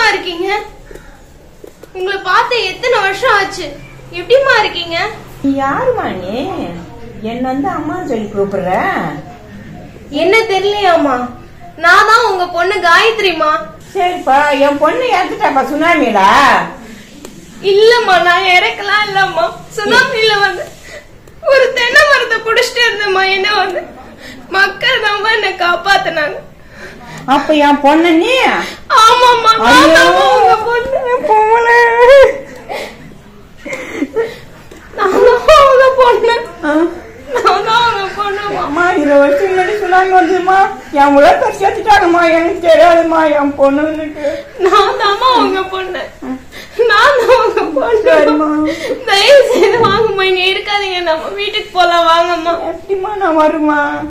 எப்படிம்மா இருக்கீங்க உங்களை பார்த்து எத்தனை வருஷம் ஆச்சு எப்படிம்மா இருக்கீங்க நீ யாருமா நீ என்ன வந்து அம்மான்னு சொல்லி கூப்பிடுற என்ன தெரியலையாம்மா நான் தான் உங்க பொண்ணு காயத்ரிமா சரிப்பா என் பொண்ணு இறந்துட்டாப்பா சுனாமியில இல்லம்மா நான் இறக்கலாம் இல்லம்மா சுனாமில வந்து ஒரு தென்னை மரத்தை புடிச்சிட்டு இருந்தேம்மா என்ன வந்து மக்கள் தான் என்ன காப்பாத்துனாங்க அப்ப என் பொண்ணு நீ ஆமாம்மா நான் தாம்மா உங்க பொண்ணு போல நான் தான் உங்க பொண்ணு நான் தான் உங்க பொண்ணுமா அம்மா இருபது வருஷம் முன்னாடி சுனாமி வந்ததுமா என் உலகத்தை சேர்த்துட்டாங்கம்மா எனக்கு தெரியாதுமா என் பொண்ணுக்கு நான் தாம்மா உங்க பொண்ணு நான் தான் உங்க பொண்ணு சரிம்மா தயவு செய்து வாங்கம்மா இங்க இருக்காதீங்க நம்ம வீட்டுக்கு போலாம் வாங்கம்மா எப்படிம்மா நான் வருமா